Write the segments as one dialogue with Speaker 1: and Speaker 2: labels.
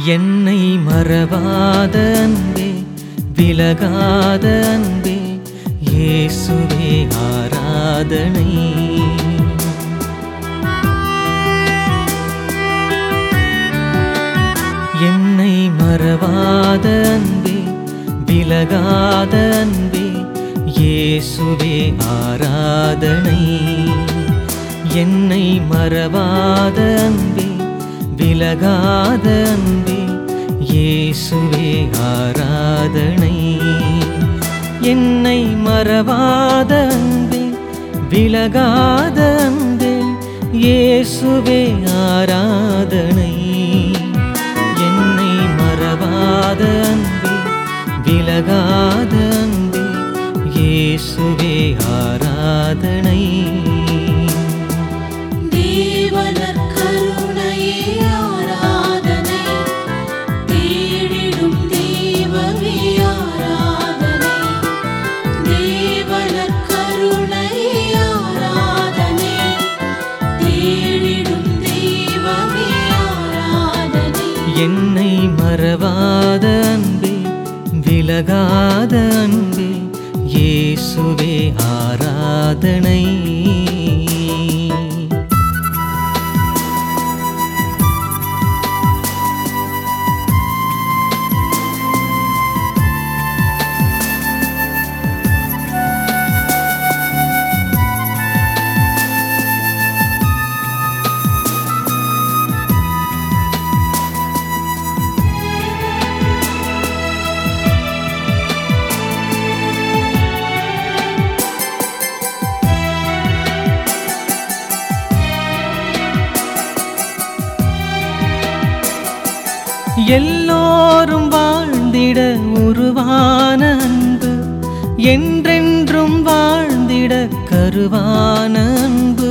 Speaker 1: என்னை மறவாத அன்பே விலகாத அன்பே இயேசுவே ஆராதனை என்னை மறவாத அன்பே விலகாத அன்பே இயேசுவே ஆராதனை என்னை மறவாத அன்பே விலகாத அன்பே இயேசுவே ஆராதனை என்னை மறவாத அன்பே விலகாத அன்பே இயேசுவே ஆராதனை என்னை மறவாத அன்பே விலகாத அன்பே இயேசுவே ஆராதனை
Speaker 2: தேவனர் கருணையே ஆராதனை தேடிடும் தெய்வமே ஆராதனை தேவனர் கருணையே ஆராதனை தேடிடும் தெய்வமே ஆராதனை
Speaker 1: என்னை மறவாத அன்பே விலகாத அன்பே இயேசுவே ஆராதனை எல்லோரும் வாழ்ந்திட உருவான அன்பு என்றென்றும் வாழ்ந்திட கருவான அன்பு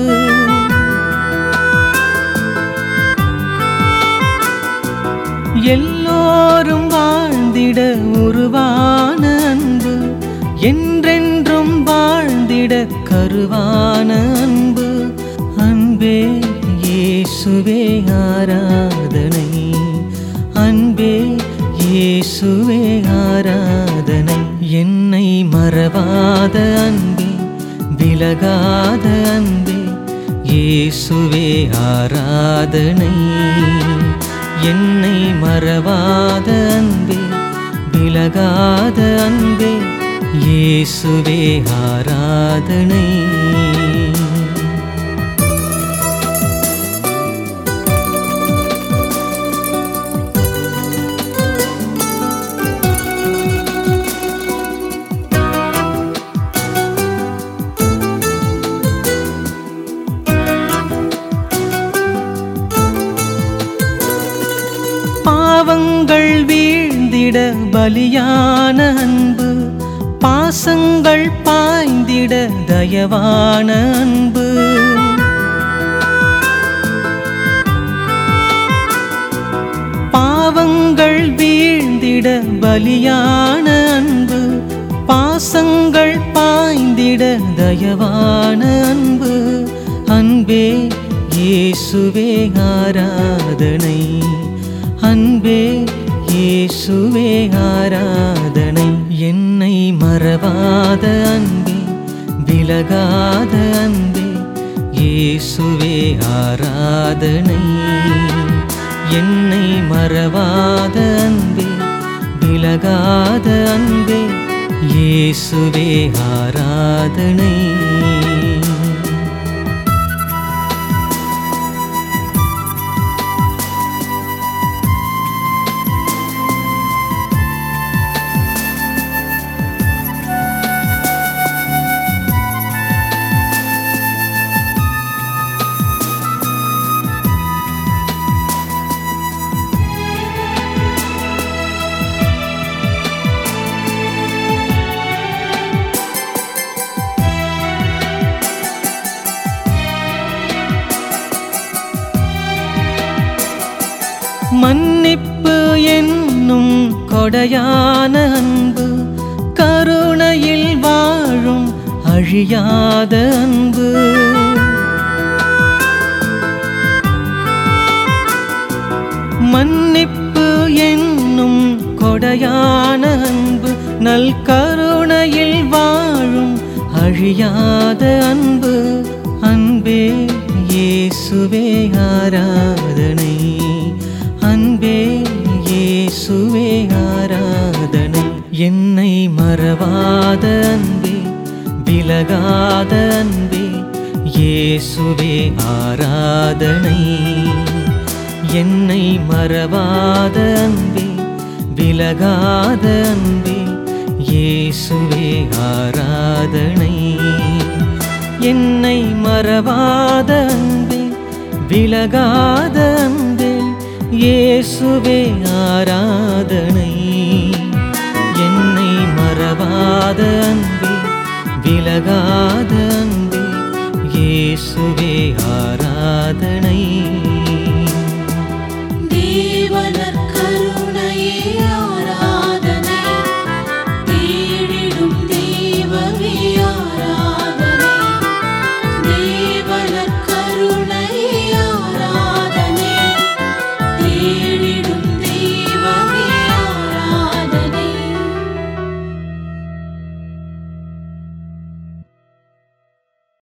Speaker 1: எல்லோரும் வாழ்ந்திட உருவான அன்பு என்றென்றும் வாழ்ந்திட கருவான அன்பு அன்பே இயேசுவே ஆராதனை அன்பே இயேசுவே ஆராதனை என்னை மறவாத அன்பே விலகாத அன்பே இயேசுவே ஆராதனை என்னை மறவாத அன்பே விலகாத அன்பே இயேசுவே ஆராதனை பாவங்கள் வீழ்ந்திட பலியான அன்பு பாசங்கள் பாய்ந்திட தயவான அன்பு பாவங்கள் வீழ்ந்திட பலியான அன்பு பாசங்கள் பாய்ந்திட தயவான அன்பு அன்பே இயேசுவே ஆராதனை அன்பே இயேசுவே ஆராதனை என்னை மறவாத அன்பே விலகாத அன்பே இயேசுவே ஆராதனை என்னை மறவாத அன்பே விலகாத அன்பே இயேசுவே ஆராதனை மன்னிப்பு என்னும் கொடையான அன்பு கருணையில் வாழும் அழியாத அன்பு மன்னிப்பு அழியாத அன்பு அன்பே இயேசுவே ஆராதனை அன்பே இயேசுவே ஆராதனை என்னை மறவாத அன்பே விலகாத அன்பே இயேசுவே ஆராதனை என்னை மறவாத அன்பே விலகாத அன்பே இயேசுவே ஆராதனை என்னை மறவாத அன்பே விலகாத அன்பே இயேசுவே ஆராதனை என்னை மறவாத அன்பே விலகாத அன்பே இயேசுவே ஆராதனை
Speaker 2: தேவனர்